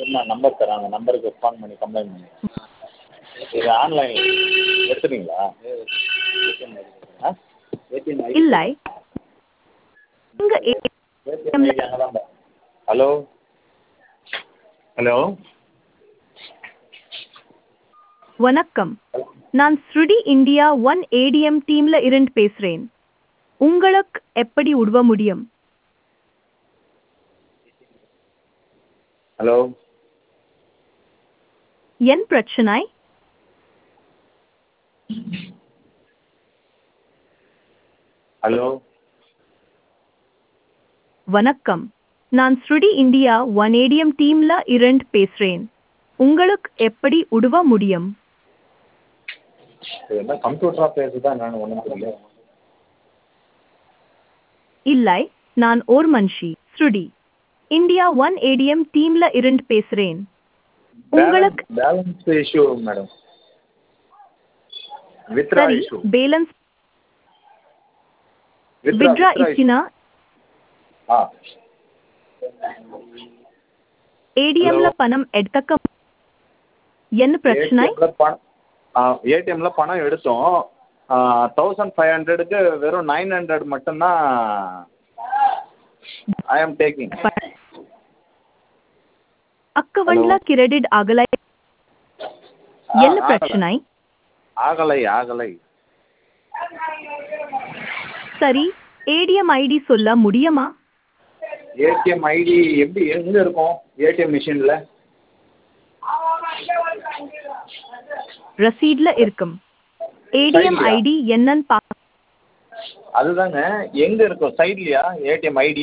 நான் நம்பர் தரேன் அந்த நம்பருக்கு ஃபோன் பண்ணி கம்ப்ளைண்ட் பண்ணுங்கள் இது ஆன்லைனில் எடுத்துட்டீங்களா ஆ இல்லை உங்க ஏ- ஏடிஎம் ஐடி அங்கே தான் ஹலோ ஹலோ வணக்கம் நான் ஸ்ருடி இந்தியா ஒன் ஏடிஎம் டீம்ல இருந்து பேசுறேன் உங்களுக்கு எப்படி உதவ முடியும் ஹலோ என் பிரச்சனை ஹலோ வணக்கம் நான் ஸ்ருடி இந்தியா ஒன் ஏடிஎம் டீம்ல இருந்து பேசுறேன் உங்களுக்கு எப்படி உதவ முடியும் இது என்ன கம்ப்யூட்டராக பேசுதா என்னன்னு ஒன்றும் புரியல இல்லை நான் ஓர் மனுஷி ஸ்ருடி இந்தியா ஒன் ஏடிஎம் டீம்ல இருந்து பேசுறேன் உங்களுக்கு பேலன்ஸ் இஷ்யூ மேடம் வித்ரா சரி இஷ்யூ பேலன்ஸ் வித்ரா இச்சினா ஆ ஏடிஎம்ல பணம் எடுத்தக்க என்ன பிரச்சனை ஏடிஎம்ல பணம் ஏடிஎம்ல பணம் எடுத்தோம் தௌசண்ட் ஃபைவ் ஹண்ட்ரடுக்கு வெறும் நைன் ஹண்ட்ரட் மட்டும்தான் ஐ ஆம் டேக்கிங் அக்கவுண்ட்ல கிரெடிட் ஆகலை என்ன பிரச்சனை ஆகலை ஆகலை சரி ஏடிஎம் ஐடி சொல்ல முடியுமா ஏடிஎம் ஐடி எப்படி எங்க இருக்கும் ஏடிஎம் மிஷின்ல ரசீட்ல இருக்கும் ஏடிஎம் சரியா? ஐடி என்னன்னு பா அதுதாங்க எங்க இருக்கும் சைட்லயா ஏடிஎம் ஐடி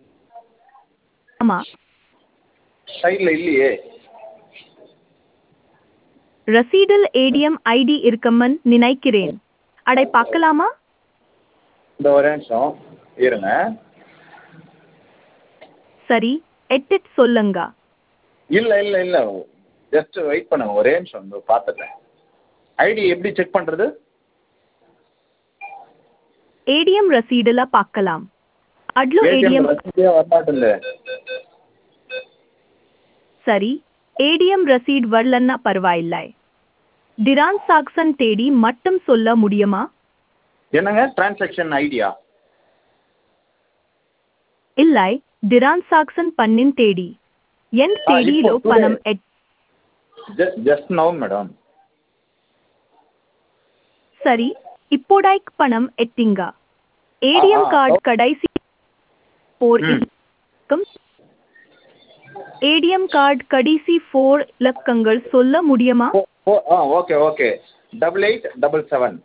ஆமா சைட்ல இல்லையே ரசீடில் ஏடிஎம் ஐடி இருக்கும்னு நினைக்கிறேன் அடை பார்க்கலாமா இந்த ஒரு நிமிஷம் இருங்க சரி எட்டிட் சொல்லுங்க இல்ல இல்ல இல்ல ஜஸ்ட் வெயிட் பண்ணுங்க ஒரே நிமிஷம் இந்த பார்த்துட்டேன் ஐடி எப்படி செக் பண்றது ஏடிஎம் ரசீடுல பார்க்கலாம் அட்லோ ஏடிஎம் ரசீதே வரமாட்டேங்குது சரி ஏடிஎம் ரசீட் வரலன்னா பரவாயில்லை டிரான் சாக்சன் தேடி மட்டும் சொல்ல முடியுமா என்னங்க டிரான்சாக்ஷன் ஐடியா இல்லை டிரான் சாக்சன் பண்ணின் தேடி என் ஆ, தேடியிலோ இப்போ பணம் எட் ஜஸ்ட் ஜஸ்ட் நோ மேடம் சரி இப்போடைக் பணம் எட்டிங்க ஏடிஎம் ஆ, கார்டு ஓ. கடைசி போர் ம். இலக்கம் ஏடிஎம் கார்டு கடைசி ஃபோர் இலக்கங்கள் சொல்ல முடியுமா ஓ ஓ ஆ okay okay double eight double seven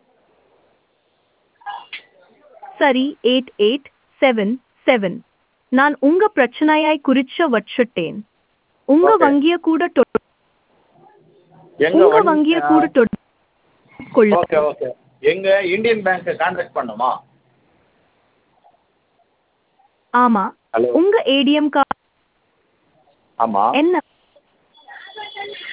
சரி எயிட் எயிட் செவன் செவன் நான் உங்க பிரச்சனையாய் குறிச்ச வச்சுட்டேன் உங்க Okay. வங்கிய கூட தொ- எங்க உங்க வங்கிய கூட தொ- கொள்ள ஓகே ஓகே எங்க இந்தியன் பேங்க் கான்டாக்ட் பண்ணுமா ஆமா ஹலோ உங்க ஏடிஎம் கார்டு ஆமா என்ன